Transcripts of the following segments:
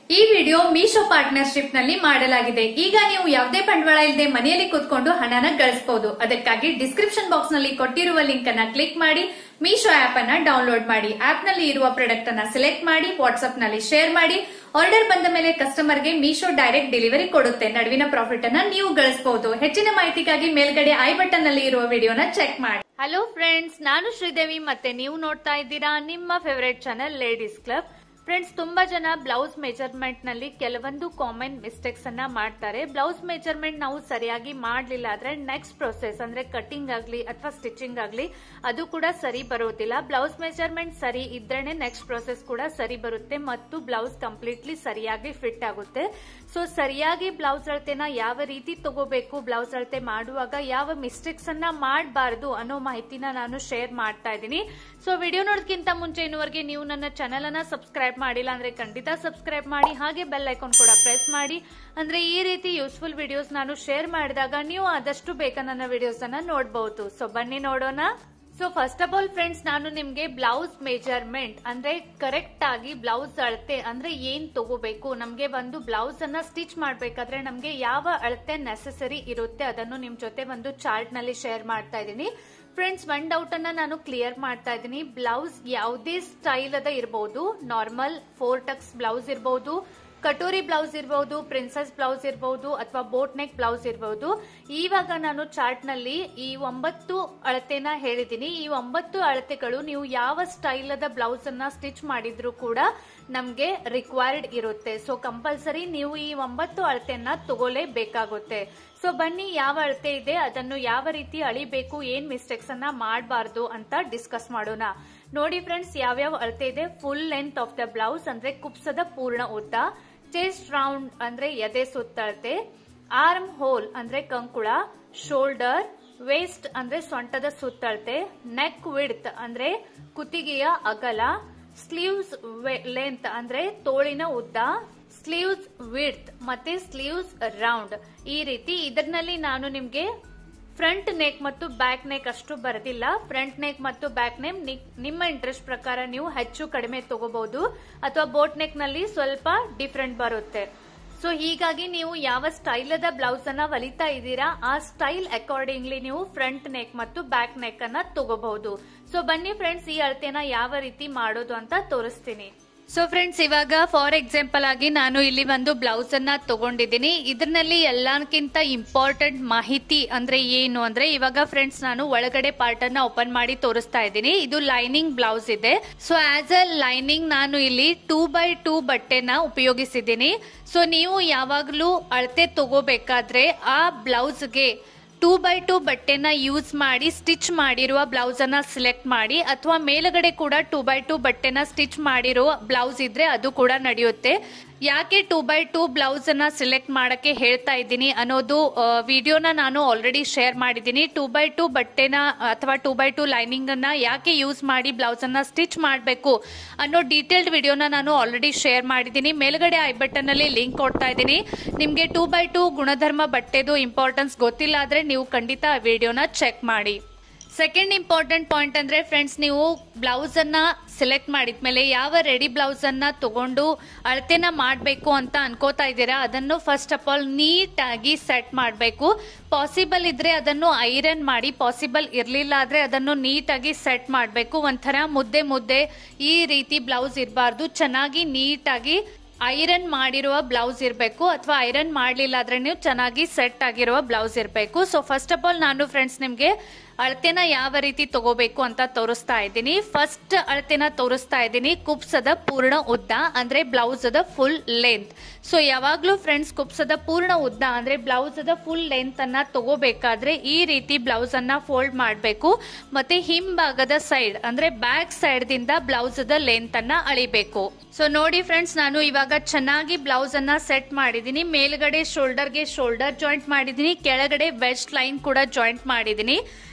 ಈ video Meesho partnership ನಲ್ಲಿ ಮಾಡಲಾಗಿದೆ ಈಗ ನೀವು ಯಾವುದೇ ಬಂಡವಾಳ ಇಲ್ಲದೆ ಮನೆಯಲ್ಲಿ ಕೂತ್ಕೊಂಡು ಹಣನ ಗಳಿಸಬಹುದು ಅದಕ್ಕಾಗಿ ಡಿಸ್ಕ್ರಿಪ್ಷನ್ ಬಾಕ್ಸ್ ನಲ್ಲಿ ಕೊಟ್ಟಿರುವ ಲಿಂಕ್ ಅನ್ನ ಕ್ಲಿಕ್ ಮಾಡಿ ಮೀಶೋ ಆಪ್ ಅನ್ನ ಡೌನ್ಲೋಡ್ ಮಾಡಿ ಆಪ್ ನಲ್ಲಿ ಇರುವ ಪ್ರಾಡಕ್ಟ್ ಅನ್ನ ಸೆಲೆಕ್ಟ್ ಮಾಡಿ ವಾಟ್ಸ್ಆಪ್ ನಲ್ಲಿ ಶೇರ್ ಮಾಡಿ ಆರ್ಡರ್ ಬಂದ ಮೇಲೆ ಕಸ್ಟಮರ್ ಗೆ ಮೀಶೋ ಡೈರೆಕ್ಟ್ ಡೆಲಿವರಿ ಕೊಡುತ್ತೆ ನಡುವಿನ ಪ್ರಾಫಿಟ್ ಅನ್ನ ನೀವು ಗಳಿಸಬಹುದು ಹೆಚ್ಚಿನ ಮಾಹಿತಿಗಾಗಿ ಮೇಲ್ಗಡೆ ಐ ಬಟನ್ ನಲ್ಲಿ ಇರುವ ವಿಡಿಯೋನ ಚೆಕ್ ಮಾಡಿ ಹಲೋ ಫ್ರೆಂಡ್ಸ್ ನಾನು ಶ್ರೀದೇವಿ ಮತ್ತೆ ನೀವು ನೋಡ್ತಾ ಇದ್ದೀರಾ ನಿಮ್ಮ favourite channel ladies club friends ತುಂಬಾ ಜನ ಬ್ಲೌಸ್ ಮೆಜರ್ಮೆಂಟ್ ನಲ್ಲಿ ಕೆಲವೊಂದು ಕಾಮನ್ ಮಿಸ್ಟೇಕ್ಸ್ ಅನ್ನ ಮಾಡ್ತಾರೆ ಬ್ಲೌಸ್ ಮೆಜರ್ಮೆಂಟ್ ನಾವು ಸರಿಯಾಗಿ ಮಾಡ್ಲಿಲ್ಲ ಆದ್ರೆ ನೆಕ್ಸ್ಟ್ ಪ್ರೊಸೆಸ್ ಅಂದ್ರೆ ಕಟಿಂಗ್ ಆಗ್ಲಿ ಅಥವಾ ಸ್ಟಿಚಿಂಗ್ ಆಗ್ಲಿ ಅದು ಕೂಡ ಸರಿ ಬರೋದಿಲ್ಲ ಬ್ಲೌಸ್ ಮೆಜರ್ಮೆಂಟ್ ಸರಿ ಇದ್ರೇನೆ ನೆಕ್ಸ್ಟ್ ಪ್ರೊಸೆಸ್ ಕೂಡ ಸರಿ ಬರುತ್ತೆ ಮತ್ತು ಬ್ಲೌಸ್ ಕಂಪ್ಲೀಟ್ಲಿ ಸರಿಯಾಗಿ ಫಿಟ್ ಆಗುತ್ತೆ ಸೊ ಸರಿಯಾಗಿ ಬ್ಲೌಸ್ ಅಳತೆನ ಯಾವ ರೀತಿ ತಗೋಬೇಕು ಬ್ಲೌಸ್ ಅಳತೆ ಮಾಡುವಾಗ ಯಾವ ಮಿಸ್ಟೇಕ್ಸ್ ಅನ್ನ ಮಾಡಬಾರದು ಅನ್ನೋ ಮಾಹಿತಿನ ನಾನು ಶೇರ್ ಮಾಡ್ತಾ ಇದ್ದೀನಿ ಸೊ ವಿಡಿಯೋ ನೋಡೋದಕ್ಕಿಂತ ಮುಂಚೆ ಇನ್ನುವರೆಗೆ ನೀವು ನನ್ನ ಚಾನೆಲ್ ಅನ್ನ ಸಬ್ಸ್ಕ್ರೈಬ್ ಮಾಡಿಲ್ಲ ಅಂದ್ರೆ ಖಂಡಿತ ಸಬ್ಸ್ಕ್ರೈಬ್ ಮಾಡಿ ಹಾಗೆ ಬೆಲ್ ಐಕಾನ್ ಕೂಡ ಪ್ರೆಸ್ ಮಾಡಿ ಅಂದ್ರೆ ಈ ರೀತಿ ಯೂಸ್ಫುಲ್ ವಿಡಿಯೋಸ್ ನಾನು ಶೇರ್ ಮಾಡಿದಾಗ ನೀವು ಆದಷ್ಟು ಬೇಗ ನನ್ನ ವಿಡಿಯೋಸ್ ಅನ್ನ ನೋಡಬಹುದು ಸೊ ಬನ್ನಿ ನೋಡೋಣ so first of all friends ನಾನು ನಿಮ್ಗೆ ಬ್ಲೌಸ್ ಮೆಜರ್ಮೆಂಟ್ ಅಂದ್ರೆ ಕರೆಕ್ಟ್ ಆಗಿ ಬ್ಲೌಸ್ ಅಳತೆ ಅಂದ್ರೆ ಏನ್ ತಗೋಬೇಕು ನಮ್ಗೆ ಒಂದು ಬ್ಲೌಸ್ ಅನ್ನ ಸ್ಟಿಚ್ ಮಾಡ್ಬೇಕಾದ್ರೆ ನಮ್ಗೆ ಯಾವ ಅಳತೆ ನೆಸೆಸರಿ ಇರುತ್ತೆ ಅದನ್ನು ನಿಮ್ ಜೊತೆ ಒಂದು ಚಾರ್ಟ್ ನಲ್ಲಿ ಶೇರ್ ಮಾಡ್ತಾ ಇದ್ದೀನಿ ಫ್ರೆಂಡ್ಸ್ ಒನ್ ಡೌಟ್ ಅನ್ನ ನಾನು ಕ್ಲಿಯರ್ ಮಾಡ್ತಾ ಇದ್ದೀನಿ ಬ್ಲೌಸ್ ಯಾವುದೇ ಸ್ಟೈಲ್ ಅದ ಇರಬಹುದು ನಾರ್ಮಲ್ ಫೋರ್ ಟಕ್ಸ್ ಬ್ಲೌಸ್ ಇರಬಹುದು ಕಟೋರಿ ಬ್ಲೌಸ್ ಇರಬಹುದು ಪ್ರಿನ್ಸಸ್ ಬ್ಲೌಸ್ ಇರಬಹುದು ಅಥವಾ ಬೋಟ್ ನೆಕ್ ಬ್ಲೌಸ್ ಇರಬಹುದು ಇವಾಗ ನಾನು ಚಾರ್ಟ್ ನಲ್ಲಿ ಈ ಒಂಬತ್ತು ಅಳತೆನ ಹೇಳಿದ್ದೀನಿ ಈ ಒಂಬತ್ತು ಅಳತೆಗಳು ನೀವು ಯಾವ ಸ್ಟೈಲ್ ಅದ ಬ್ಲೌಸ್ ಅನ್ನ ಸ್ಟಿಚ್ ಮಾಡಿದ್ರು ಕೂಡ ನಮ್ಗೆ ರಿಕ್ವೈರ್ಡ್ ಇರುತ್ತೆ ಸೊ ಕಂಪಲ್ಸರಿ ನೀವು ಈ ಒಂಬತ್ತು ಅಳತೆಯನ್ನ ತಗೋಲೇಬೇಕಾಗುತ್ತೆ ಸೊ ಬನ್ನಿ ಯಾವ ಅಳತೆ ಇದೆ ಅದನ್ನು ಯಾವ ರೀತಿ ಅಳಿಬೇಕು ಏನ್ ಮಿಸ್ಟೇಕ್ಸ್ ಅನ್ನ ಮಾಡಬಾರ್ದು ಅಂತ ಡಿಸ್ಕಸ್ ಮಾಡೋಣ ನೋಡಿ ಫ್ರೆಂಡ್ಸ್ ಯಾವ್ಯಾವ ಅಳತೆ ಇದೆ full length of the blouse ಅಂದ್ರೆ ಕುಪ್ಸದ ಪೂರ್ಣ ಉದ್ದ ಚೆಸ್ಟ್ ರೌಂಡ್ ಅಂದ್ರೆ ಎದೆ ಸುತ್ತಳತೆ ಆರ್ಮ್ ಹೋಲ್ ಅಂದ್ರೆ ಕಂಕುಳ ಶೋಲ್ಡರ್ ವೇಸ್ಟ್ ಅಂದ್ರೆ ಸೊಂಟದ ಸುತ್ತಳತೆ ನೆಕ್ ವಿಡ್ತ್ ಅಂದ್ರೆ ಕುತ್ತಿಗೆಯ ಅಗಲ ಸ್ಲೀವ್ಸ್ ಲೆಂತ್ ಅಂದ್ರೆ ತೋಳಿನ ಉದ್ದ ಸ್ಲೀವ್ಸ್ ವಿಡ್ತ್ ಮತ್ತೆ ಸ್ಲೀವ್ಸ್ ರೌಂಡ್ ಈ ರೀತಿ ಇದರಲ್ಲಿ ನಾನು ನಿಮ್ಗೆ ಫ್ರಂಟ್ ನೆಕ್ ಮತ್ತು ಬ್ಯಾಕ್ ನೆಕ್ ಅಷ್ಟು ಬರೋದಿಲ್ಲ ಫ್ರಂಟ್ ನೆಕ್ ಮತ್ತು ಬ್ಯಾಕ್ ನೆಕ್ ನಿಮ್ಮ ಇಂಟ್ರೆಸ್ಟ್ ಪ್ರಕಾರ ನೀವು ಹೆಚ್ಚು ಕಡಿಮೆ ತಗೋಬಹುದು ಅಥವಾ ಬೋಟ್ ನೆಕ್ ನಲ್ಲಿ ಸ್ವಲ್ಪ ಡಿಫ್ರೆಂಟ್ ಬರುತ್ತೆ ಸೊ ಹೀಗಾಗಿ ನೀವು ಯಾವ ಸ್ಟೈಲದ ಬ್ಲೌಸ್ ಅನ್ನ ಹೊಲಿತಾ ಇದ್ದೀರಾ ಆ ಸ್ಟೈಲ್ ಅಕಾರ್ಡಿಂಗ್ಲಿ ನೀವು ಫ್ರಂಟ್ ನೆಕ್ ಮತ್ತು ಬ್ಯಾಕ್ ನೆಕ್ ಅನ್ನ ತಗೋಬಹುದು ಸೊ ಬನ್ನಿ ಫ್ರೆಂಡ್ಸ್ ಈ ಅಳತೆನ ಯಾವ ರೀತಿ ಮಾಡೋದು ಅಂತ ತೋರಿಸ್ತೀನಿ ಸೊ ಫ್ರೆಂಡ್ಸ್ ಇವಾಗ ಫಾರ್ ಎಕ್ಸಾಂಪಲ್ ಆಗಿ ನಾನು ಇಲ್ಲಿ ಒಂದು ಬ್ಲೌಸ್ ಅನ್ನ ತಗೊಂಡಿದ್ದೀನಿ ಇದರಲ್ಲಿ ಎಲ್ಲಕ್ಕಿಂತ ಇಂಪಾರ್ಟೆಂಟ್ ಮಾಹಿತಿ ಅಂದ್ರೆ ಏನು ಅಂದ್ರೆ ಇವಾಗ ಫ್ರೆಂಡ್ಸ್ ನಾನು ಒಳಗಡೆ ಪಾರ್ಟ್ ಅನ್ನ ಓಪನ್ ಮಾಡಿ ತೋರಿಸ್ತಾ ಇದ್ದೀನಿ ಇದು ಲೈನಿಂಗ್ ಬ್ಲೌಸ್ ಇದೆ ಸೊ ಆಸ್ ಅ ಲೈನಿಂಗ್ ನಾನು ಇಲ್ಲಿ ಟೂ ಬೈ ಟೂ ಬಟ್ಟೆನ ಉಪಯೋಗಿಸಿದ್ದೀನಿ ಸೊ ನೀವು ಯಾವಾಗಲೂ ಅಳತೆ ತಗೋಬೇಕಾದ್ರೆ ಆ ಬ್ಲೌಸ್ಗೆ ಟೂ ಬೈ ಟೂ ಬಟ್ಟೆನ ಯೂಸ್ ಮಾಡಿ ಸ್ಟಿಚ್ ಮಾಡಿರುವ ಬ್ಲೌಸ್ ಅನ್ನ ಸಿಲೆಕ್ಟ್ ಮಾಡಿ ಅಥವಾ ಮೇಲುಗಡೆ ಕೂಡ ಟೂ ಬೈ ಟೂ ಬಟ್ಟೆನ ಸ್ಟಿಚ್ ಮಾಡಿರೋ ಬ್ಲೌಸ್ ಇದ್ರೆ ಅದು ಕೂಡ ನಡೆಯುತ್ತೆ ಯಾಕೆ ಟೂ ಬೈ ಟೂ ಬ್ಲೌಸ್ ಅನ್ನ ಸಿಲೆಕ್ಟ್ ಮಾಡಕ್ಕೆ ಹೇಳ್ತಾ ಇದ್ದೀನಿ ಅನ್ನೋದು ವಿಡಿಯೋನ ನಾನು ಆಲ್ರೆಡಿ ಶೇರ್ ಮಾಡಿದ್ದೀನಿ ಟೂ ಬೈ ಟೂ ಬಟ್ಟೆನ ಅಥವಾ ಟೂ ಬೈ ಟೂ ಲೈನಿಂಗ್ ಅನ್ನ ಯಾಕೆ ಯೂಸ್ ಮಾಡಿ ಬ್ಲೌಸ್ ಅನ್ನ ಸ್ಟಿಚ್ ಮಾಡಬೇಕು ಅನ್ನೋ ಡೀಟೇಲ್ಡ್ ವಿಡಿಯೋನ ನಾನು ಆಲ್ರೆಡಿ ಶೇರ್ ಮಾಡಿದ್ದೀನಿ ಮೇಲ್ಗಡೆ ಐ ಬಟನ್ ಅಲ್ಲಿ ಲಿಂಕ್ ಕೊಡ್ತಾ ಇದ್ದೀನಿ ನಿಮ್ಗೆ ಟೂ ಬೈ ಟೂ ಗುಣಧರ್ಮ ಬಟ್ಟೆದು ಇಂಪಾರ್ಟೆನ್ಸ್ ಗೊತ್ತಿಲ್ಲ ಆದ್ರೆ ನೀವು ಖಂಡಿತ ಆ ವಿಡಿಯೋನ ಚೆಕ್ ಮಾಡಿ ಸೆಕೆಂಡ್ ಇಂಪಾರ್ಟೆಂಟ್ ಪಾಯಿಂಟ್ ಅಂದ್ರೆ ಫ್ರೆಂಡ್ಸ್ ನೀವು ಬ್ಲೌಸ್ ಅನ್ನ ಸೆಲೆಕ್ಟ್ ಮಾಡಿದ್ಮೇಲೆ ಯಾವ ರೆಡಿ ಬ್ಲೌಸ್ ಅನ್ನ ತಗೊಂಡು ಅಳತೆನ ಮಾಡಬೇಕು ಅಂತ ಅನ್ಕೋತಾ ಇದ್ದೀರಾ ಅದನ್ನು ಫಸ್ಟ್ ಆಫ್ ಆಲ್ ನೀಟ್ ಆಗಿ ಸೆಟ್ ಮಾಡಬೇಕು ಪಾಸಿಬಲ್ ಇದ್ರೆ ಅದನ್ನು ಐರನ್ ಮಾಡಿ ಪಾಸಿಬಲ್ ಇರಲಿಲ್ಲ ಆದ್ರೆ ಅದನ್ನು ನೀಟಾಗಿ ಸೆಟ್ ಮಾಡಬೇಕು ಒಂಥರ ಮುದ್ದೆ ಮುದ್ದೆ ಈ ರೀತಿ ಬ್ಲೌಸ್ ಇರಬಾರ್ದು ಚೆನ್ನಾಗಿ ನೀಟಾಗಿ ಐರನ್ ಮಾಡಿರುವ ಬ್ಲೌಸ್ ಇರಬೇಕು ಅಥವಾ ಐರನ್ ಮಾಡಲಿಲ್ಲ ಆದ್ರೆ ನೀವು ಚೆನ್ನಾಗಿ ಸೆಟ್ ಆಗಿರುವ ಬ್ಲೌಸ್ ಇರಬೇಕು ಸೊ ಫಸ್ಟ್ ಆಫ್ ಆಲ್ ನಾನು ಫ್ರೆಂಡ್ಸ್ ನಿಮಗೆ ಅಳತೆನ ಯಾವ ರೀತಿ ತಗೋಬೇಕು ಅಂತ ತೋರಿಸ್ತಾ ಇದ್ದೀನಿ ಫಸ್ಟ್ ಅಳತೆನ ತೋರಿಸ್ತಾ ಇದ್ದೀನಿ ಕುಪ್ಸದ ಪೂರ್ಣ ಉದ್ದ ಅಂದ್ರೆ ಬ್ಲೌಸದ ಫುಲ್ ಲೆಂತ್ ಸೊ ಯಾವಾಗ್ಲೂ ಫ್ರೆಂಡ್ಸ್ ಕುಪ್ಸದ ಪೂರ್ಣ ಉದ್ದ ಅಂದ್ರೆ ಬ್ಲೌಸದ ಫುಲ್ ಲೆಂತ್ ಅನ್ನ ತಗೋಬೇಕಾದ್ರೆ ಈ ರೀತಿ ಬ್ಲೌಸ್ ಅನ್ನ ಫೋಲ್ಡ್ ಮಾಡಬೇಕು ಮತ್ತೆ ಹಿಂಭಾಗದ ಸೈಡ್ ಅಂದ್ರೆ ಬ್ಯಾಕ್ ಸೈಡ್ ದಿಂದ ಬ್ಲೌಸದ ಲೆಂತ್ ಅನ್ನ ಅಳಿಬೇಕು ಸೊ ನೋಡಿ ಫ್ರೆಂಡ್ಸ್ ನಾನು ಇವಾಗ ಚೆನ್ನಾಗಿ ಬ್ಲೌಸ್ ಅನ್ನ ಸೆಟ್ ಮಾಡಿದೀನಿ ಮೇಲ್ಗಡೆ ಶೋಲ್ಡರ್ಗೆ ಶೋಲ್ಡರ್ ಜಾಯಿಂಟ್ ಮಾಡಿದೀನಿ ಕೆಳಗಡೆ ವೆಸ್ಟ್ ಲೈನ್ ಕೂಡ ಜಾಯಿಂಟ್ ಮಾಡಿದೀನಿ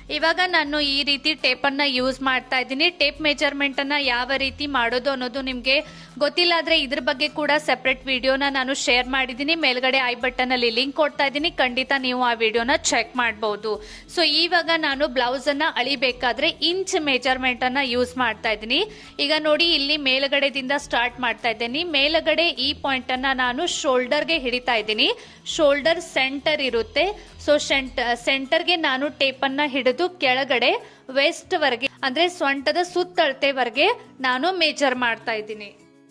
ಇವಾಗ ನಾನು ಈ ರೀತಿ ಟೇಪ್ ಅನ್ನ ಯೂಸ್ ಮಾಡ್ತಾ ಇದ್ದೀನಿ ಟೇಪ್ ಮೆಜರ್ಮೆಂಟ್ ಅನ್ನ ಯಾವ ರೀತಿ ಮಾಡೋದು ಅನ್ನೋದು ನಿಮ್ಗೆ ಗೊತ್ತಿಲ್ಲ ಆದ್ರೆ ಇದ್ರ ಬಗ್ಗೆ ಕೂಡ ಸೆಪರೇಟ್ ವಿಡಿಯೋನ ನಾನು ಶೇರ್ ಮಾಡಿದ್ದೀನಿ ಮೇಲ್ಗಡೆ ಐ ಬಟನ್ ಅಲ್ಲಿ ಲಿಂಕ್ ಕೊಡ್ತಾ ಇದ್ದೀನಿ ಖಂಡಿತ ನೀವು ಆ ವಿಡಿಯೋನ ಚೆಕ್ ಮಾಡಬಹುದು ಸೊ ಇವಾಗ ನಾನು ಬ್ಲೌಸ್ ಅನ್ನ ಅಳಿಬೇಕಾದ್ರೆ ಇಂಚ್ ಮೆಜರ್ಮೆಂಟ್ ಅನ್ನ ಯೂಸ್ ಮಾಡ್ತಾ ಇದ್ದೀನಿ ಈಗ ನೋಡಿ ಇಲ್ಲಿ ಮೇಲ್ಗಡೆದಿಂದ ಸ್ಟಾರ್ಟ್ ಮಾಡ್ತಾ ಇದ್ದೀನಿ ಮೇಲ್ಗಡೆ ಈ ಪಾಯಿಂಟ್ ಅನ್ನ ನಾನು ಶೋಲ್ಡರ್ಗೆ ಹಿಡಿತಾ ಇದ್ದೀನಿ ಶೋಲ್ಡರ್ ಸೆಂಟರ್ ಇರುತ್ತೆ ಸೊ ಸೆಂಟರ್ಗೆ ನಾನು ಟೇಪ್ ಅನ್ನ ಹಿಡಿದು ಕೆಳಗಡೆ ವೆಸ್ಟ್ ವರೆಗೆ ಅಂದ್ರೆ ಸೊಂಟದ ಸುತ್ತಳತೆವರೆಗೆ ನಾನು ಮೇಜರ್ ಮಾಡ್ತಾ ಇದ್ದೀನಿ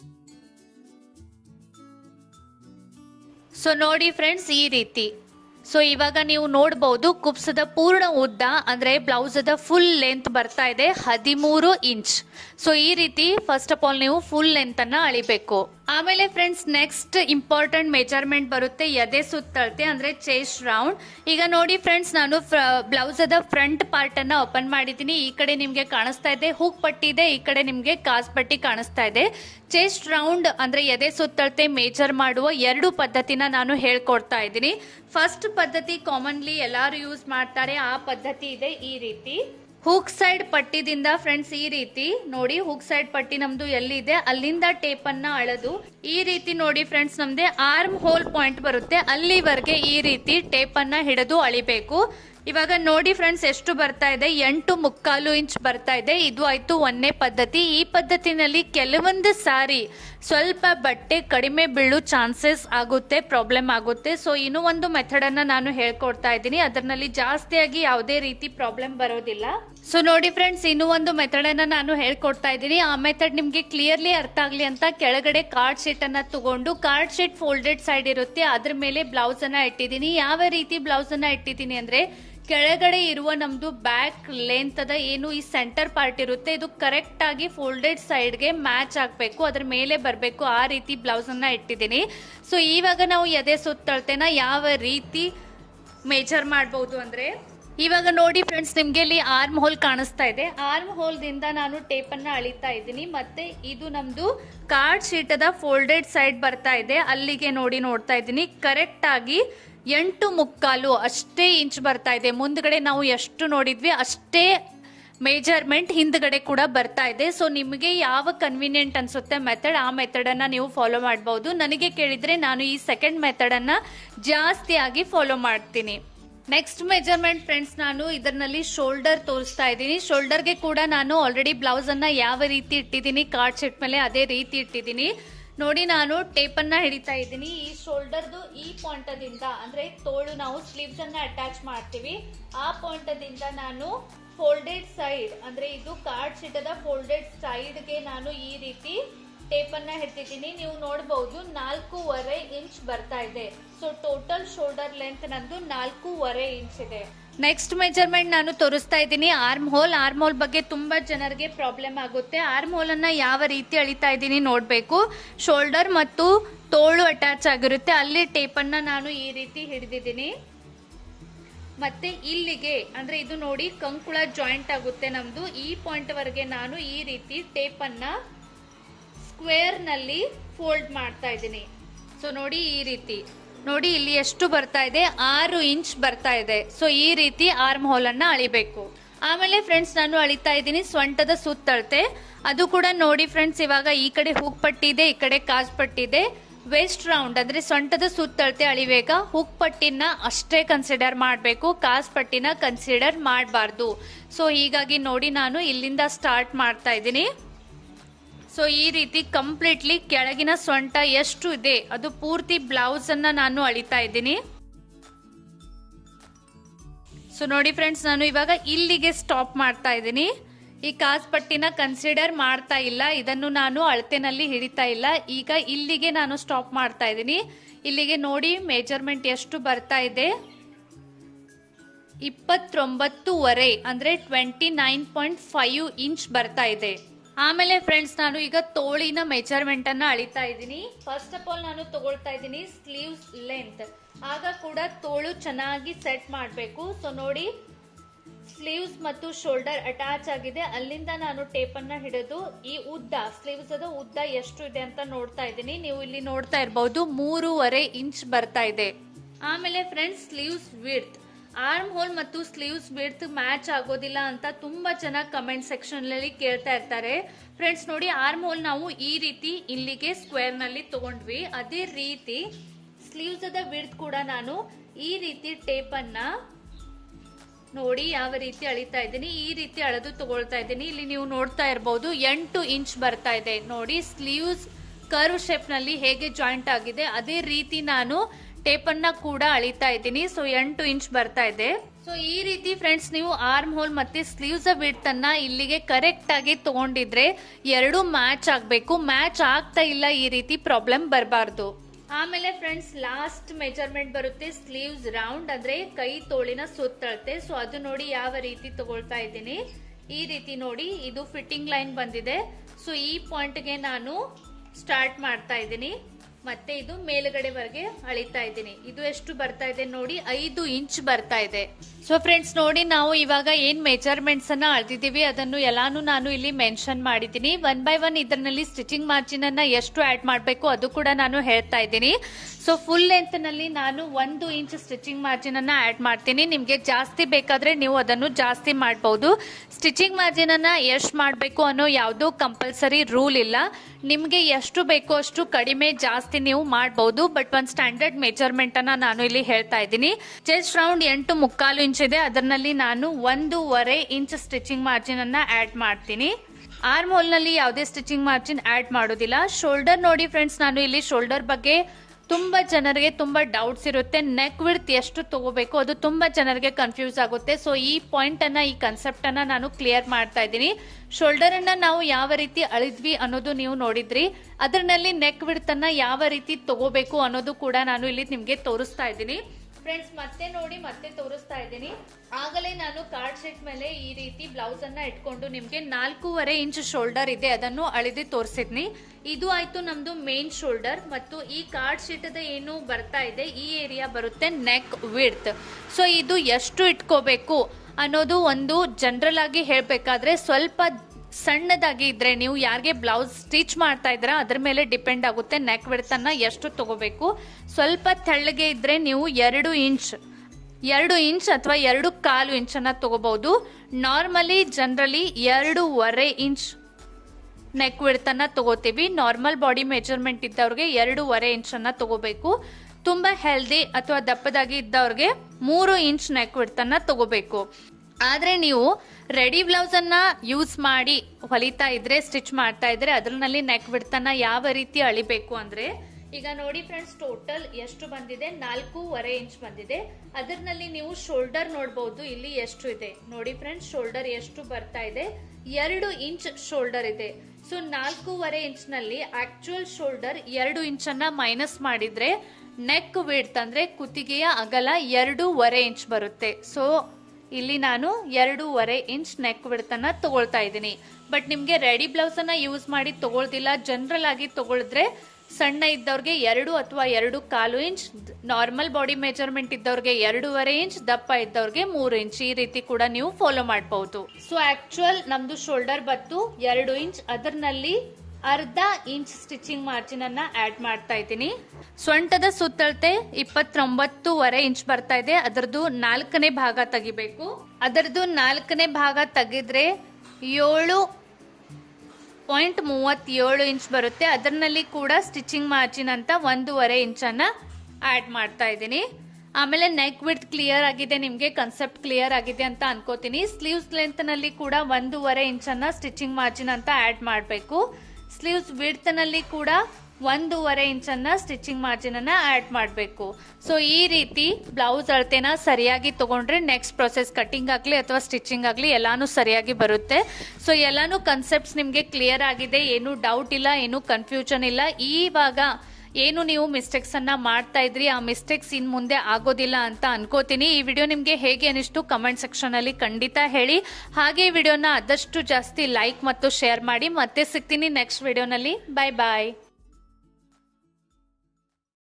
ಸೊ ನೋಡಿ ಫ್ರೆಂಡ್ಸ್ ಈ ರೀತಿ ಸೊ ಇವಾಗ ನೀವು ನೋಡಬಹುದು ಕುಪ್ಸದ ಪೂರ್ಣ ಉದ್ದ ಅಂದ್ರೆ ಬ್ಲೌಸದ ಫುಲ್ ಲೆಂತ್ ಬರ್ತಾ ಇದೆ ಹದಿಮೂರು ಇಂಚ್ ಸೊ ಈ ರೀತಿ ಫಸ್ಟ್ ಆಫ್ ಆಲ್ ನೀವು ಫುಲ್ ಲೆಂತ್ ಅನ್ನ ಅಳಿಬೇಕು ಆಮೇಲೆ ಫ್ರೆಂಡ್ಸ್ ನೆಕ್ಸ್ಟ್ ಇಂಪಾರ್ಟೆಂಟ್ ಮೆಜರ್ಮೆಂಟ್ ಬರುತ್ತೆ ಎದೆ ಸುತ್ತಳತೆ ಅಂದ್ರೆ ಚೆಸ್ಟ್ ರೌಂಡ್ ಈಗ ನೋಡಿ ಫ್ರೆಂಡ್ಸ್ ನಾನು ಬ್ಲೌಸದ ಫ್ರಂಟ್ ಪಾರ್ಟ್ ಅನ್ನ ಓಪನ್ ಮಾಡಿದ್ದೀನಿ ಈ ಕಡೆ ನಿಮ್ಗೆ ಕಾಣಿಸ್ತಾ ಇದೆ ಹೂಕ್ ಪಟ್ಟಿ ಇದೆ ಈ ಕಡೆ ನಿಮ್ಗೆ ಕಾಸ್ ಪಟ್ಟಿ ಕಾಣಿಸ್ತಾ ಇದೆ ಚೆಸ್ಟ್ ರೌಂಡ್ ಅಂದ್ರೆ ಎದೆ ಸುತ್ತಳತೆ ಮೇಜರ್ ಮಾಡುವ ಎರಡು ಪದ್ಧತಿನ ನಾನು ಹೇಳ್ಕೊಡ್ತಾ ಇದ್ದೀನಿ ಫಸ್ಟ್ ಪದ್ಧತಿ ಕಾಮನ್ಲಿ ಎಲ್ಲಾರು ಯೂಸ್ ಮಾಡ್ತಾರೆ ಆ ಪದ್ಧತಿ ಇದೆ ಈ ರೀತಿ ಹುಕ್ ಸೈಡ್ ಪಟ್ಟಿದಿಂದ ಫ್ರೆಂಡ್ಸ್ ಈ ರೀತಿ ನೋಡಿ ಹುಕ್ ಸೈಡ್ ಪಟ್ಟಿ ನಮ್ದು ಎಲ್ಲಿದೆ ಅಲ್ಲಿಂದ ಟೇಪ್ ಅನ್ನ ಅಳೆದು ಈ ರೀತಿ ನೋಡಿ ಫ್ರೆಂಡ್ಸ್ ನಮ್ದೆ ಆರ್ಮ್ ಹೋಲ್ ಪಾಯಿಂಟ್ ಬರುತ್ತೆ ಅಲ್ಲಿವರೆಗೆ ಈ ರೀತಿ ಟೇಪ್ ಅನ್ನ ಹಿಡಿದು ಅಳಿಬೇಕು ಇವಾಗ ನೋಡಿ ಫ್ರೆಂಡ್ಸ್ ಎಷ್ಟು ಬರ್ತಾ ಇದೆ ಎಂಟು ಮುಕ್ಕಾಲು ಇಂಚ್ ಬರ್ತಾ ಇದೆ ಇದು ಆಯ್ತು ಒಂದೇ ಪದ್ಧತಿ ಈ ಪದ್ಧತಿನಲ್ಲಿ ಕೆಲವೊಂದು ಸಾರಿ ಸ್ವಲ್ಪ ಬಟ್ಟೆ ಕಡಿಮೆ ಬೀಳು ಚಾನ್ಸಸ್ ಆಗುತ್ತೆ ಪ್ರಾಬ್ಲಮ್ ಆಗುತ್ತೆ ಸೊ ಇನ್ನೂ ಒಂದು ಮೆಥಡ್ ಅನ್ನ ನಾನು ಹೇಳ್ಕೊಡ್ತಾ ಇದ್ದೀನಿ ಅದರಲ್ಲಿ ಜಾಸ್ತಿಯಾಗಿ ಯಾವುದೇ ರೀತಿ ಪ್ರಾಬ್ಲಮ್ ಬರೋದಿಲ್ಲ ಸೊ ನೋಡಿ ಫ್ರೆಂಡ್ಸ್ ಇನ್ನೂ ಒಂದು ಮೆಥಡ್ ಅನ್ನ ನಾನು ಹೇಳ್ಕೊಡ್ತಾ ಇದ್ದೀನಿ ಆ ಮೆಥಡ್ ನಿಮ್ಗೆ ಕ್ಲಿಯರ್ಲಿ ಅರ್ಥ ಆಗ್ಲಿ ಅಂತ ಕೆಳಗಡೆ ಕಾರ್ಡ್ ಶೀಟ್ ಅನ್ನ ತಗೊಂಡು ಕಾರ್ಡ್ ಶೀಟ್ ಫೋಲ್ಡೆಡ್ ಸೈಡ್ ಇರುತ್ತೆ ಅದ್ರ ಮೇಲೆ ಬ್ಲೌಸ್ ಅನ್ನ ಇಟ್ಟಿದ್ದೀನಿ ಯಾವ ರೀತಿ ಬ್ಲೌಸ್ ಅನ್ನ ಇಟ್ಟಿದ್ದೀನಿ ಅಂದ್ರೆ ಕೆಳಗಡೆ ಇರುವ ನಮ್ದು ಬ್ಯಾಕ್ ಲೆಂತ್ ಅದ ಏನು ಈ ಸೆಂಟರ್ ಪಾರ್ಟ್ ಇರುತ್ತೆ ಇದು ಕರೆಕ್ಟ್ ಆಗಿ ಫೋಲ್ಡೆಡ್ ಸೈಡ್ಗೆ ಮ್ಯಾಚ್ ಆಗ್ಬೇಕು ಅದ್ರ ಮೇಲೆ ಬರಬೇಕು ಆ ರೀತಿ ಬ್ಲೌಸ್ ಅನ್ನ ಇಟ್ಟಿದ್ದೀನಿ ಸೊ ಇವಾಗ ನಾವು ಎದೆ ಸುತ್ತಳತೆನ ಯಾವ ರೀತಿ ಮೇಜರ್ ಮಾಡಬಹುದು ಅಂದ್ರೆ ಇವಾಗ ನೋಡಿ ಫ್ರೆಂಡ್ಸ್ ನಿಮ್ಗೆ ಇಲ್ಲಿ ಆರ್ಮ್ ಹೋಲ್ ಕಾಣಿಸ್ತಾ ಇದೆ ಆರ್ಮ್ ಹೋಲ್ ದಿಂದ ನಾನು ಟೇಪ್ ಅನ್ನ ಅಳಿತಾ ಇದ್ದೀನಿ ಮತ್ತೆ ಇದು ನಮ್ದು ಕಾರ್ಡ್ ಶೀಟ್ ಅದ ಫೋಲ್ಡೆಡ್ ಸೈಡ್ ಬರ್ತಾ ಇದೆ ಅಲ್ಲಿಗೆ ನೋಡಿ ನೋಡ್ತಾ ಇದ್ದೀನಿ ಕರೆಕ್ಟ್ ಆಗಿ ಎಂಟು ಮುಕ್ಕಾಲು ಅಷ್ಟೇ ಇಂಚ್ ಬರ್ತಾ ಇದೆ ಮುಂದ್ಗಡೆ ನಾವು ಎಷ್ಟು ನೋಡಿದ್ವಿ ಅಷ್ಟೇ ಮೇಜರ್ಮೆಂಟ್ ಹಿಂದ್ಗಡೆ ಕೂಡ ಬರ್ತಾ ಇದೆ ಸೊ ನಿಮಗೆ ಯಾವ ಕನ್ವಿನಿಯೆಂಟ್ ಅನ್ಸುತ್ತೆ ಮೆಥಡ್ ಆ ಮೆಥಡ್ ಅನ್ನ ನೀವು ಫಾಲೋ ಮಾಡಬಹುದು ನನಗೆ ಕೇಳಿದ್ರೆ ನಾನು ಈ ಸೆಕೆಂಡ್ ಮೆಥಡ್ ಅನ್ನ ಜಾಸ್ತಿಯಾಗಿ ಫಾಲೋ ಮಾಡ್ತೀನಿ ನೆಕ್ಸ್ಟ್ ಮೆಜರ್ಮೆಂಟ್ ಫ್ರೆಂಡ್ಸ್ ನಾನು ಇದರಲ್ಲಿ ಶೋಲ್ಡರ್ ತೋರಿಸ್ತಾ ಇದ್ದೀನಿ ಶೋಲ್ಡರ್ಗೆ ಕೂಡ ನಾನು ಆಲ್ರೆಡಿ ಬ್ಲೌಸ್ ಅನ್ನ ಯಾವ ರೀತಿ ಇಟ್ಟಿದ್ದೀನಿ ಕಾರ್ಡ್ ಶೀಟ್ ಮೇಲೆ ಅದೇ ರೀತಿ ಇಟ್ಟಿದ್ದೀನಿ ನೋಡಿ ನಾನು ಟೇಪ್ ಅನ್ನ ಹಿಡಿತಾ ಇದ್ದೀನಿ ಈ ಶೋಲ್ಡರ್ದು ಈ ಪಾಯಿಂಟದಿಂದ ಅಂದ್ರೆ ತೋಳು ನಾವು ಸ್ಲೀವ್ಸ್ ಅನ್ನ ಅಟ್ಯಾಚ್ ಮಾಡ್ತೀವಿ ಆ ಪಾಯಿಂಟದಿಂದ ನಾನು ಫೋಲ್ಡೆಡ್ ಸೈಡ್ ಅಂದ್ರೆ ಇದು ಕಾರ್ಡ್ ಶೀಟದ ಫೋಲ್ಡೆಡ್ ಸೈಡ್ಗೆ ನಾನು ಈ ರೀತಿ ಟೇಪ್ ಅನ್ನ ಹಿಡ್ತಿದ್ದೀನಿ ನೀವು ನೋಡಬಹುದು ನಾಲ್ಕೂವರೆ ಇಂಚ್ ಬರ್ತಾ ಇದೆ ಸೊ ಟೋಟಲ್ ಶೋಲ್ಡರ್ ಲೆಂತ್ ನಂದು ನಾಲ್ಕೂವರೆ ಇಂಚ್ ಇದೆ ನೆಕ್ಸ್ಟ್ ಮೆಜರ್ಮೆಂಟ್ ನಾನು ತೋರಿಸ್ತಾ ಇದ್ದೀನಿ ಆರ್ಮ್ ಹೋಲ್ ಆರ್ಮ್ ಹೋಲ್ ಬಗ್ಗೆ ತುಂಬಾ ಜನರಿಗೆ ಪ್ರಾಬ್ಲಮ್ ಆಗುತ್ತೆ ಆರ್ಮ್ ಹೋಲ್ ಅನ್ನ ಯಾವ ರೀತಿ ಅಳಿತಾ ಇದ್ದೀನಿ ನೋಡ್ಬೇಕು ಶೋಲ್ಡರ್ ಮತ್ತು ತೋಳು ಅಟ್ಯಾಚ್ ಆಗಿರುತ್ತೆ ಅಲ್ಲಿ ಟೇಪ್ ಅನ್ನ ನಾನು ಈ ರೀತಿ ಹಿಡಿದಿದ್ದೀನಿ ಮತ್ತೆ ಇಲ್ಲಿಗೆ ಅಂದ್ರೆ ಇದು ನೋಡಿ ಕಂಕುಳ ಜಾಯಿಂಟ್ ಆಗುತ್ತೆ ನಮ್ದು ಈ ಪಾಯಿಂಟ್ ವರೆಗೆ ನಾನು ಈ ರೀತಿ ಟೇಪ್ ಅನ್ನ ಸ್ಕ್ವೇರ್ ನಲ್ಲಿ ಫೋಲ್ಡ್ ಮಾಡ್ತಾ ಇದ್ದೀನಿ ಸೊ ನೋಡಿ ಈ ರೀತಿ ನೋಡಿ ಇಲ್ಲಿ ಎಷ್ಟು ಬರ್ತಾ ಇದೆ ಆರು ಇಂಚ್ ಬರ್ತಾ ಇದೆ ಸೊ ಈ ರೀತಿ ಆರ್ಮ್ ಹೋಲ್ ಅನ್ನ ಅಳಿಬೇಕು ಆಮೇಲೆ ಫ್ರೆಂಡ್ಸ್ ನಾನು ಅಳಿತಾ ಇದ್ದೀನಿ ಸ್ವಂಟದ ಸುತ್ತಳತೆ ಅದು ಕೂಡ ನೋಡಿ ಫ್ರೆಂಡ್ಸ್ ಇವಾಗ ಈ ಕಡೆ ಹುಕ್ ಪಟ್ಟಿ ಇದೆ ಈ ಕಡೆ ಕಾಜ್ ಪಟ್ಟಿ ಇದೆ ವೇಸ್ಟ್ ರೌಂಡ್ ಅಂದ್ರೆ ಸೊಂಟದ ಸುತ್ತಳತೆ ಅಳಿಬೇಕ ಹುಕ್ ಪಟ್ಟಿನ ಅಷ್ಟೇ ಕನ್ಸಿಡರ್ ಮಾಡಬೇಕು ಕಾಸ್ ಪಟ್ಟಿನ ಕನ್ಸಿಡರ್ ಮಾಡಬಾರ್ದು ಸೊ ಹೀಗಾಗಿ ನೋಡಿ ನಾನು ಇಲ್ಲಿಂದ ಸ್ಟಾರ್ಟ್ ಮಾಡ್ತಾ ಇದ್ದೀನಿ ಸೊ ಈ ರೀತಿ ಕಂಪ್ಲೀಟ್ಲಿ ಕೆಳಗಿನ ಸೊಂಟ ಎಷ್ಟು ಇದೆ ಅದು ಪೂರ್ತಿ ಬ್ಲೌಸ್ ಅನ್ನ ನಾನು ಅಳಿತಾ ಇದ್ದೀನಿ ಸೊ ನೋಡಿ ಫ್ರೆಂಡ್ಸ್ ನಾನು ಇವಾಗ ಇಲ್ಲಿಗೆ ಸ್ಟಾಪ್ ಮಾಡ್ತಾ ಇದ್ದೀನಿ ಈ ಕಾಸ್ ಪಟ್ಟಿನ ಕನ್ಸಿಡರ್ ಮಾಡ್ತಾ ಇಲ್ಲ ಇದನ್ನು ನಾನು ಅಳತೆನಲ್ಲಿ ಹಿಡಿತಾ ಇಲ್ಲ ಈಗ ಇಲ್ಲಿಗೆ ನಾನು ಸ್ಟಾಪ್ ಮಾಡ್ತಾ ಇದ್ದೀನಿ ಇಲ್ಲಿಗೆ ನೋಡಿ ಮೆಜರ್ಮೆಂಟ್ ಎಷ್ಟು ಬರ್ತಾ ಇದೆ ಇಪ್ಪತ್ತೊಂಬತ್ತುವರೆ ಅಂದ್ರೆ twenty nine point five inch ಬರ್ತಾ ಇದೆ ಆಮೇಲೆ ಫ್ರೆಂಡ್ಸ್ ನಾನು ಈಗ ತೋಳಿನ ಮೆಜರ್ಮೆಂಟ್ ಅನ್ನ ಅಳಿತಾ ಇದ್ದೀನಿ ಫಸ್ಟ್ ಆಫ್ ಆಲ್ ನಾನು ತಗೊಳ್ತಾ ಇದ್ದೀನಿ ಸ್ಲೀವ್ಸ್ ಲೆಂತ್ ಆಗ ಕೂಡ ತೋಳು ಚೆನ್ನಾಗಿ ಸೆಟ್ ಮಾಡಬೇಕು ಸೊ ನೋಡಿ ಸ್ಲೀವ್ಸ್ ಮತ್ತು ಶೋಲ್ಡರ್ ಅಟ್ಯಾಚ್ ಆಗಿದೆ ಅಲ್ಲಿಂದ ನಾನು ಟೇಪ್ ಅನ್ನ ಹಿಡಿದು ಈ ಉದ್ದ ಸ್ಲೀವ್ಸ್ ಅದ ಉದ್ದ ಎಷ್ಟು ಇದೆ ಅಂತ ನೋಡ್ತಾ ಇದ್ದೀನಿ ನೀವು ಇಲ್ಲಿ ನೋಡ್ತಾ ಇರಬಹುದು ಮೂರುವರೆ ಇಂಚ್ ಬರ್ತಾ ಇದೆ ಆಮೇಲೆ friends sleeves width arm hole ಮತ್ತು ಸ್ಲೀವ್ಸ್ ವಿಡ್ತ್ ಮ್ಯಾಚ್ ಆಗೋದಿಲ್ಲ ಅಂತ ತುಂಬಾ ಚೆನ್ನಾಗಿ ಕಮೆಂಟ್ ಸೆಕ್ಷನ್ ಅಲ್ಲಿ ಕೇಳ್ತಾ ಇರ್ತಾರೆ ಫ್ರೆಂಡ್ಸ್ ನೋಡಿ ಆರ್ಮ್ ಹೋಲ್ ನಾವು ಈ ರೀತಿ ಇಲ್ಲಿಗೆ ಸ್ಕ್ವೇರ್ ನಲ್ಲಿ ತಗೊಂಡ್ವಿ ಅದೇ ರೀತಿ ಸ್ಲೀವ್ಸ್ ಅದ ವಿಡ್ತ್ ಕೂಡ ನಾನು ಈ ರೀತಿ ಟೇಪ್ ಅನ್ನ ನೋಡಿ ಯಾವ ರೀತಿ ಅಳಿತಾ ಇದ್ದೀನಿ ಈ ರೀತಿ ಅಳೆದು ತಗೊಳ್ತಾ ಇದ್ದೀನಿ ಇಲ್ಲಿ ನೀವು ನೋಡ್ತಾ ಇರಬಹುದು ಎಂಟು ಇಂಚ್ ಬರ್ತಾ ಇದೆ ನೋಡಿ ಸ್ಲೀವ್ಸ್ ಕರ್ವ್ ಶೇಪ್ ನಲ್ಲಿ ಹೇಗೆ ಜಾಯಿಂಟ್ ಆಗಿದೆ ಅದೇ ರೀತಿ ನಾನು ಟೇಪ್ ಅನ್ನ ಕೂಡ ಅಳಿತಾ ಇದ್ದೀನಿ ಸೊ ಎಂಟು ಇಂಚ್ ಬರ್ತಾ ಇದೆ ಸೊ ಈ ರೀತಿ ಫ್ರೆಂಡ್ಸ್ ನೀವು ಆರ್ಮ್ ಹೋಲ್ ಮತ್ತೆ ಸ್ಲೀವ್ಸ್ ವಿಡ್ತ್ ಅನ್ನ ಇಲ್ಲಿಗೆ ಕರೆಕ್ಟ್ ಆಗಿ ತಗೊಂಡಿದ್ರೆ ಎರಡು ಮ್ಯಾಚ್ ಆಗ್ಬೇಕು ಮ್ಯಾಚ್ ಆಗ್ತಾ ಇಲ್ಲ ಈ ರೀತಿ ಪ್ರಾಬ್ಲಮ್ ಬರಬಾರ್ದು ಆಮೇಲೆ ಫ್ರೆಂಡ್ಸ್ ಲಾಸ್ಟ್ ಮೆಜರ್ಮೆಂಟ್ ಬರುತ್ತೆ ಸ್ಲೀವ್ಸ್ ರೌಂಡ್ ಅಂದ್ರೆ ಕೈ ತೋಳಿನ ಸುತ್ತಳತೆ ಸೊ ಅದು ನೋಡಿ ಯಾವ ರೀತಿ ತಗೊಳ್ತಾ ಇದ್ದೀನಿ ಈ ರೀತಿ ನೋಡಿ ಇದು ಫಿಟ್ಟಿಂಗ್ ಲೈನ್ ಬಂದಿದೆ ಸೊ ಈ ಪಾಯಿಂಟ್ಗೆ ನಾನು ಸ್ಟಾರ್ಟ್ ಮಾಡ್ತಾ ಇದ್ದೀನಿ ಮತ್ತೆ ಇದು ಮೇಲ್ಗಡೆವರೆಗೆ ಅಳಿತಾ ಇದ್ದೀನಿ ಇದು ಎಷ್ಟು ಬರ್ತಾ ಇದೆ ನೋಡಿ ಐದು ಇಂಚ್ ಬರ್ತಾ ಇದೆ ಸೊ ಫ್ರೆಂಡ್ಸ್ ನೋಡಿ ನಾವು ಇವಾಗ ಏನ್ ಮೆಜರ್ಮೆಂಟ್ಸ್ ಅನ್ನ ಅಳ್ದಿದೀವಿ ಅದನ್ನು ಎಲ್ಲಾನು ನಾನು ಇಲ್ಲಿ ಮೆನ್ಷನ್ ಮಾಡಿದ್ದೀನಿ ಒನ್ ಬೈ ಒನ್ ಇದರಲ್ಲಿ ಸ್ಟಿಚಿಂಗ್ ಮಾರ್ಜಿನ್ ಅನ್ನ ಎಷ್ಟು ಆಡ್ ಮಾಡಬೇಕು ಅದು ಕೂಡ ನಾನು ಹೇಳ್ತಾ ಇದ್ದೀನಿ ಸೊ ಫುಲ್ ಲೆಂತ್ ನಲ್ಲಿ ನಾನು ಒಂದು ಇಂಚ್ ಸ್ಟಿಚಿಂಗ್ ಮಾರ್ಜಿನ್ ಅನ್ನ ಆಡ್ ಮಾಡ್ತೀನಿ ನಿಮ್ಗೆ ಜಾಸ್ತಿ ಬೇಕಾದ್ರೆ ನೀವು ಅದನ್ನು ಜಾಸ್ತಿ ಮಾಡಬಹುದು ಸ್ಟಿಚಿಂಗ್ ಮಾರ್ಜಿನ್ ಅನ್ನ ಎಷ್ಟು ಮಾಡಬೇಕು ಅನ್ನೋ ಯಾವುದೋ ಕಂಪಲ್ಸರಿ ರೂಲ್ ಇಲ್ಲ ನಿಮ್ಗೆ ಎಷ್ಟು ಬೇಕೋ ಅಷ್ಟು ಕಡಿಮೆ ಜಾಸ್ತಿ ನೀವು ಮಾಡಬಹುದು ಬಟ್ ಒಂದು ಸ್ಟ್ಯಾಂಡರ್ಡ್ ಮೆಜರ್ಮೆಂಟ್ ಅನ್ನ ನಾನು ಇಲ್ಲಿ ಹೇಳ್ತಾ ಇದ್ದೀನಿ ಚೆಸ್ಟ್ ರೌಂಡ್ ಎಂಟು ಮುಕ್ಕಾಲು ಇಂಚ್ ಇದೆ ಅದರಲ್ಲಿ ನಾನು ಒಂದೂವರೆ ಇಂಚ್ ಸ್ಟಿಚಿಂಗ್ ಮಾರ್ಜಿನ್ ಅನ್ನ ಆಡ್ ಮಾಡ್ತೀನಿ ಆರ್ಮ್ ಹೋಲ್ ನಲ್ಲಿ ಯಾವುದೇ ಸ್ಟಿಚಿಂಗ್ ಮಾರ್ಜಿನ್ ಆಡ್ ಮಾಡೋದಿಲ್ಲ ಶೋಲ್ಡರ್ ನೋಡಿ ಫ್ರೆಂಡ್ಸ್ ನಾನು ಇಲ್ಲಿ ಶೋಲ್ಡರ್ ಬಗ್ಗೆ ತುಂಬಾ ಜನರಿಗೆ ತುಂಬಾ ಡೌಟ್ಸ್ ಇರುತ್ತೆ ನೆಕ್ ವಿಡ್ತ್ ಎಷ್ಟು ತಗೋಬೇಕು ಅದು ತುಂಬಾ ಜನರಿಗೆ ಕನ್ಫ್ಯೂಸ್ ಆಗುತ್ತೆ ಸೊ ಈ ಪಾಯಿಂಟ್ ಅನ್ನ ಈ ಕನ್ಸೆಪ್ಟ್ ಅನ್ನ ನಾನು ಕ್ಲಿಯರ್ ಮಾಡ್ತಾ ಇದ್ದೀನಿ ಶೋಲ್ಡರ್ ಅನ್ನ ನಾವು ಯಾವ ರೀತಿ ಅಳಿದ್ವಿ ಅನ್ನೋದು ನೀವು ನೋಡಿದ್ರಿ ಅದರಲ್ಲಿ ನೆಕ್ ವಿಡ್ತ್ ಅನ್ನ ಯಾವ ರೀತಿ ತಗೋಬೇಕು ಅನ್ನೋದು ಕೂಡ ನಾನು ಇಲ್ಲಿ ನಿಮ್ಗೆ ತೋರಿಸ್ತಾ ಇದ್ದೀನಿ ಫ್ರೆಂಡ್ಸ್ ಮತ್ತೆ ನೋಡಿ ಮತ್ತೆ ತೋರಿಸ್ತಾ ಇದ್ದೀನಿ ಆಗಲೇ ನಾನು ಕಾರ್ಡ್ ಶೀಟ್ ಮೇಲೆ ಈ ರೀತಿ ಬ್ಲೌಸ್ ಅನ್ನ ಇಟ್ಕೊಂಡು ನಿಮ್ಗೆ ನಾಲ್ಕೂವರೆ ಇಂಚ್ ಶೋಲ್ಡರ್ ಇದೆ ಅದನ್ನು ಅಳಿದು ತೋರಿಸಿದ್ನಿ ಇದು ಆಯ್ತು ನಮ್ದು ಮೇನ್ ಶೋಲ್ಡರ್ ಮತ್ತು ಈ ಕಾರ್ಡ್ ಶೀಟ್ ಏನು ಬರ್ತಾ ಇದೆ ಈ ಏರಿಯಾ ಬರುತ್ತೆ ನೆಕ್ ವಿಡ್ತ್ ಸೊ ಇದು ಎಷ್ಟು ಇಟ್ಕೋಬೇಕು ಅನ್ನೋದು ಒಂದು ಜನರಲ್ ಆಗಿ ಹೇಳ್ಬೇಕಾದ್ರೆ ಸ್ವಲ್ಪ ಸಣ್ಣದಾಗಿ ಇದ್ರೆ ನೀವು ಯಾರಿಗೆ ಬ್ಲೌಸ್ ಸ್ಟಿಚ್ ಮಾಡ್ತಾ ಇದ್ರ ಅದ್ರ ಮೇಲೆ ಡಿಪೆಂಡ್ ಆಗುತ್ತೆ ನೆಕ್ ವಿಡ್ತನ್ನ ಎಷ್ಟು ತಗೋಬೇಕು ಸ್ವಲ್ಪ ತೆಳ್ಳಗೆ ಇದ್ರೆ ನೀವು ಎರಡು ಇಂಚ್ ಎರಡು ಇಂಚ್ ಅಥವಾ ಎರಡು ಕಾಲು ಇಂಚನ್ನ ತಗೋಬಹುದು ನಾರ್ಮಲಿ ಜನರಲಿ ಎರಡೂವರೆ ಇಂಚ್ ನೆಕ್ ವಿಡ್ತನ್ನ ತಗೋತೀವಿ ನಾರ್ಮಲ್ ಬಾಡಿ ಮೆಜರ್ಮೆಂಟ್ ಇದ್ದವ್ರಿಗೆ ಎರಡೂವರೆ ಇಂಚನ್ನ ತಗೋಬೇಕು ತುಂಬಾ ಹೆಲ್ದಿ ಅಥವಾ ದಪ್ಪದಾಗಿ ಇದ್ದವ್ರಿಗೆ ಮೂರು ಇಂಚ್ ನೆಕ್ ವಿಡ್ತನ್ನ ತಗೋಬೇಕು ಆದ್ರೆ ನೀವು ರೆಡಿ ಬ್ಲೌಸ್ ಅನ್ನ ಯೂಸ್ ಮಾಡಿ ಹೊಲಿತಾ ಇದ್ರೆ ಸ್ಟಿಚ್ ಮಾಡ್ತಾ ಇದ್ರೆ ಅದ್ರಲ್ಲಿ ನೆಕ್ ವಿಡ್ತನ್ನ ಯಾವ ರೀತಿ ಅಳಿಬೇಕು ಅಂದ್ರೆ ಈಗ ನೋಡಿ ಫ್ರೆಂಡ್ಸ್ ಟೋಟಲ್ ಎಷ್ಟು ಬಂದಿದೆ ನಾಲ್ಕೂವರೆ ಇಂಚ್ ಬಂದಿದೆ ಅದರಲ್ಲಿ ನೀವು ಶೋಲ್ಡರ್ ನೋಡಬಹುದು ಇಲ್ಲಿ ಎಷ್ಟು ಇದೆ ನೋಡಿ ಫ್ರೆಂಡ್ಸ್ ಶೋಲ್ಡರ್ ಎಷ್ಟು ಬರ್ತಾ ಇದೆ ಎರಡು ಇಂಚ್ ಶೋಲ್ಡರ್ ಇದೆ ಸೊ ನಾಲ್ಕೂವರೆ ಇಂಚ್ ನಲ್ಲಿ ಆಕ್ಚುಯಲ್ ಶೋಲ್ಡರ್ ಎರಡು ಇಂಚ್ ಅನ್ನ ಮೈನಸ್ ಮಾಡಿದ್ರೆ ನೆಕ್ ವಿಡ್ತ್ ಅಂದ್ರೆ ಕುತ್ತಿಗೆಯ ಅಗಲ ಎರಡೂವರೆ ಇಂಚ್ ಬರುತ್ತೆ ಸೊ ಇಲ್ಲಿ ನಾನು ಎರಡೂವರೆ ಇಂಚ್ ನೆಕ್ ವಿಡ್ತನ್ನ ತಗೊಳ್ತಾ ಇದ್ದೀನಿ ಬಟ್ ನಿಮ್ಗೆ ರೆಡಿ ಬ್ಲೌಸ್ ಅನ್ನ ಯೂಸ್ ಮಾಡಿ ತಗೊಳ್ದಿಲ್ಲ ಜನರಲ್ ಆಗಿ ತಗೊಳಿದ್ರೆ ಸಣ್ಣ ಇದ್ದವ್ರಿಗೆ ಎರಡು ಅಥವಾ ಎರಡು ಕಾಲು ಇಂಚ್ ನಾರ್ಮಲ್ ಬಾಡಿ ಮೆಜರ್ಮೆಂಟ್ ಇದ್ದವ್ರಿಗೆ ಎರಡೂವರೆ ಇಂಚ್ ದಪ್ಪ ಇದ್ದವ್ರಿಗೆ ಮೂರು ಇಂಚ್ ಈ ರೀತಿ ಕೂಡ ನೀವು ಫಾಲೋ ಮಾಡಬಹುದು ಸೊ ಆಕ್ಚುಯಲ್ ನಮ್ದು ಶೋಲ್ಡರ್ ಬತ್ತು ಎರಡು ಇಂಚ್ ಅದರಲ್ಲಿ ಅರ್ಧ ಇಂಚ್ ಸ್ಟಿಚಿಂಗ್ ಮಾರ್ಜಿನ್ ಅನ್ನ ಆಡ್ ಮಾಡ್ತಾ ಇದ್ದೀನಿ ಸೊಂಟದ ಸುತ್ತಳತೆ ಇಪ್ಪತ್ತೊಂಬತ್ತೂವರೆ ಇಂಚ್ ಬರ್ತಾ ಇದೆ ಅದರದ್ದು ನಾಲ್ಕನೇ ಭಾಗ ತೆಗಿಬೇಕು ಅದರದ್ದು ನಾಲ್ಕನೇ ಭಾಗ ತೆಗೆದ್ರೆ ಏಳು ಪಾಯಿಂಟ್ ಮೂವತ್ತೇಳು ಇಂಚ್ ಬರುತ್ತೆ ಅದರಲ್ಲಿ ಕೂಡ ಸ್ಟಿಚಿಂಗ್ ಮಾರ್ಜಿನ್ ಅಂತ ಒಂದೂವರೆ ಇಂಚನ್ನ ಆಡ್ ಮಾಡ್ತಾ ಇದ್ದೀನಿ ಆಮೇಲೆ ನೆಕ್ ವಿಡ್ತ್ ಕ್ಲಿಯರ್ ಆಗಿದೆ ನಿಮಗೆ ಕನ್ಸೆಪ್ಟ್ ಕ್ಲಿಯರ್ ಆಗಿದೆ ಅಂತ ಅನ್ಕೋತೀನಿ ಸ್ಲೀವ್ಸ್ ಲೆಂತ್ ನಲ್ಲಿ ಕೂಡ ಒಂದೂವರೆ ಇಂಚನ್ನ ಸ್ಟಿಚಿಂಗ್ ಮಾರ್ಜಿನ್ ಅಂತ ಆಡ್ ಮಾಡಬೇಕು ಸ್ಲೀವ್ಸ್ ವಿಡ್ತ್ ನಲ್ಲಿ ಕೂಡ ಒಂದೂವರೆ ಇಂಚನ್ನ ಸ್ಟಿಚಿಂಗ್ ಮಾರ್ಜಿನ್ ಅನ್ನ ಆಡ್ ಮಾಡಬೇಕು ಸೊ ಈ ರೀತಿ ಬ್ಲೌಸ್ ಅಳತೆನ ಸರಿಯಾಗಿ ತಗೊಂಡ್ರೆ ನೆಕ್ಸ್ಟ್ ಪ್ರೊಸೆಸ್ ಕಟಿಂಗ್ ಆಗಲಿ ಅಥವಾ ಸ್ಟಿಚಿಂಗ್ ಆಗಲಿ ಎಲ್ಲಾನು ಸರಿಯಾಗಿ ಬರುತ್ತೆ ಸೊ ಎಲ್ಲಾನು ಕನ್ಸೆಪ್ಟ್ಸ್ ನಿಮಗೆ ಕ್ಲಿಯರ್ ಆಗಿದೆ ಏನು ಡೌಟ್ ಇಲ್ಲ ಏನು ಕನ್ಫ್ಯೂಷನ್ ಇಲ್ಲ ಈವಾಗ ಏನು ನೀವು ಮಿಸ್ಟೇಕ್ಸ್ ಅನ್ನ ಮಾಡ್ತಾ ಇದ್ರಿ ಆ ಮಿಸ್ಟೇಕ್ಸ್ ಇನ್ ಮುಂದೆ ಆಗೋದಿಲ್ಲ ಅಂತ ಅನ್ಕೋತೀನಿ ಈ ವಿಡಿಯೋ ನಿಮ್ಗೆ ಹೇಗೆ ಅನಿಸ್ತು ಕಮೆಂಟ್ ಸೆಕ್ಷನ್ ಅಲ್ಲಿ ಖಂಡಿತ ಹೇಳಿ ಹಾಗೆ ಈ ವಿಡಿಯೋನ ಆದಷ್ಟು ಜಾಸ್ತಿ ಲೈಕ್ ಮತ್ತು ಶೇರ್ ಮಾಡಿ ಮತ್ತೆ ಸಿಗ್ತೀನಿ ನೆಕ್ಸ್ಟ್ ವಿಡಿಯೋನಲ್ಲಿ ಬಾಯ್ ಬಾಯ್